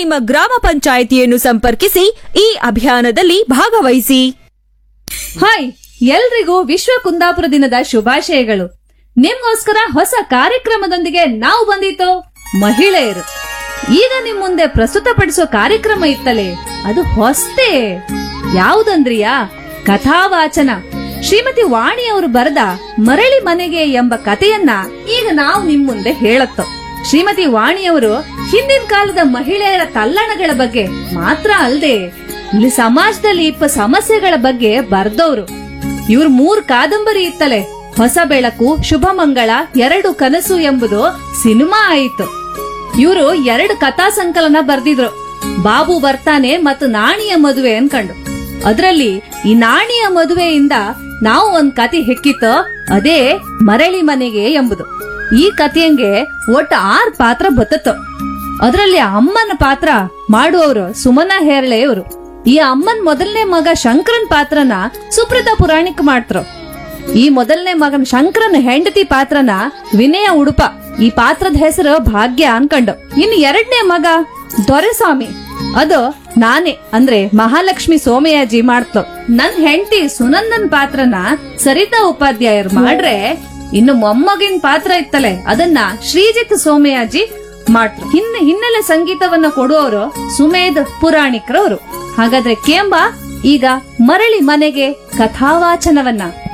ನಿಮ್ಮ ಗ್ರಾಮ ಪಂಚಾಯಿತಿಯನ್ನು ಸಂಪರ್ಕಿಸಿ ಈ ಅಭಿಯಾನದಲ್ಲಿ ಭಾಗವಹಿಸಿ ಹಾಯ್ ಎಲ್ರಿಗೂ ವಿಶ್ವ ಕುಂದಾಪುರ ದಿನದ ಶುಭಾಶಯಗಳು ನಿಮ್ಗೋಸ್ಕರ ಹೊಸ ಕಾರ್ಯಕ್ರಮದೊಂದಿಗೆ ನಾವು ಬಂದಿತ್ತು ಮಹಿಳೆಯರು ಈಗ ನಿಮ್ ಮುಂದೆ ಪ್ರಸ್ತುತಪಡಿಸೋ ಕಾರ್ಯಕ್ರಮ ಇತ್ತಲೇ ಅದು ಹೊಸ್ತೇ ಯಾವುದಂದ್ರಿಯಾ ಕಥಾವಾಚನ ಶ್ರೀಮತಿ ವಾಣಿ ಅವರು ಬರೆದ ಮರಳಿ ಮನೆಗೆ ಎಂಬ ಕಥೆಯನ್ನ ಈಗ ನಾವು ನಿಮ್ ಮುಂದೆ ಹೇಳತ್ತೋ ಶ್ರೀಮತಿ ವಾಣಿಯವರು ಹಿಂದಿನ ಕಾಲದ ಮಹಿಳೆಯರ ತಲ್ಲಣಗಳ ಬಗ್ಗೆ ಮಾತ್ರ ಅಲ್ಲದೆ ಇಲ್ಲಿ ಸಮಾಜದಲ್ಲಿ ಇಪ್ಪ ಸಮಸ್ಯೆಗಳ ಬಗ್ಗೆ ಬರ್ದವ್ರು ಇವ್ರ ಮೂರ್ ಕಾದಂಬರಿ ಇತ್ತಲೆ ಹೊಸ ಬೆಳಕು ಶುಭ ಮಂಗಳ ಎರಡು ಕನಸು ಎಂಬುದು ಸಿನಿಮಾ ಆಯಿತು ಇವರು ಎರಡು ಕಥಾ ಸಂಕಲನ ಬರ್ದಿದ್ರು ಬಾಬು ಬರ್ತಾನೆ ಮತ್ತು ನಾಣಿಯ ಮದುವೆ ಅನ್ಕಂಡು ಅದ್ರಲ್ಲಿ ಈ ನಾಣಿಯ ಮದುವೆಯಿಂದ ನಾವು ಒಂದ್ ಕತೆ ಹೆಕ್ಕಿತ್ತು ಅದೇ ಮರಳಿ ಮನೆಗೆ ಎಂಬುದು ಈ ಕಥೆಯಂಗೆ ಒಟ್ಟು ಆರ್ ಪಾತ್ರ ಬತ್ತತ್ತು ಅದರಲ್ಲಿ ಅಮ್ಮನ ಪಾತ್ರ ಮಾಡುವವರು ಸುಮನ ಹೇರಳೆ ಇವರು ಈ ಅಮ್ಮನ್ ಮೊದಲನೇ ಮಗ ಶಂಕರನ್ ಪಾತ್ರನ ಸುಪ್ರತಾ ಪುರಾಣಿಕ್ ಮಾಡ್ತರು ಈ ಮೊದಲನೇ ಮಗನ್ ಶಂಕರನ್ ಹೆಂಡತಿ ಪಾತ್ರನ ವಿನಯ ಉಡುಪ ಈ ಪಾತ್ರದ ಹೆಸರು ಭಾಗ್ಯ ಅನ್ಕಂಡು ಇನ್ನು ಎರಡನೇ ಮಗ ದೊರೆಸ್ವಾಮಿ ಅದು ನಾನೇ ಅಂದ್ರೆ ಮಹಾಲಕ್ಷ್ಮಿ ಸೋಮಯಾಜಿ ಮಾಡ್ತು ನನ್ ಹೆಂಡತಿ ಸುನಂದನ್ ಪಾತ್ರನ ಸರಿತಾ ಉಪಾಧ್ಯಾಯರು ಮಾಡ್ರೆ ಇನ್ನು ಮೊಮ್ಮಗಿನ ಪಾತ್ರ ಇತ್ತಲೆ ಅದನ್ನ ಶ್ರೀಜಿತ್ ಸೋಮಯಾಜಿ ಮಾಡ್ರು ಹಿನ್ನೆ ಹಿನ್ನೆಲೆ ಸಂಗೀತವನ್ನ ಕೊಡುವವರು ಸುಮೇಧ್ ಪುರಾಣಿಕ್ರವರು ಹಾಗಾದ್ರೆ ಕೇಂಬ ಈಗ ಮರಳಿ ಮನೆಗೆ ಕಥಾವಾಚನವನ್ನ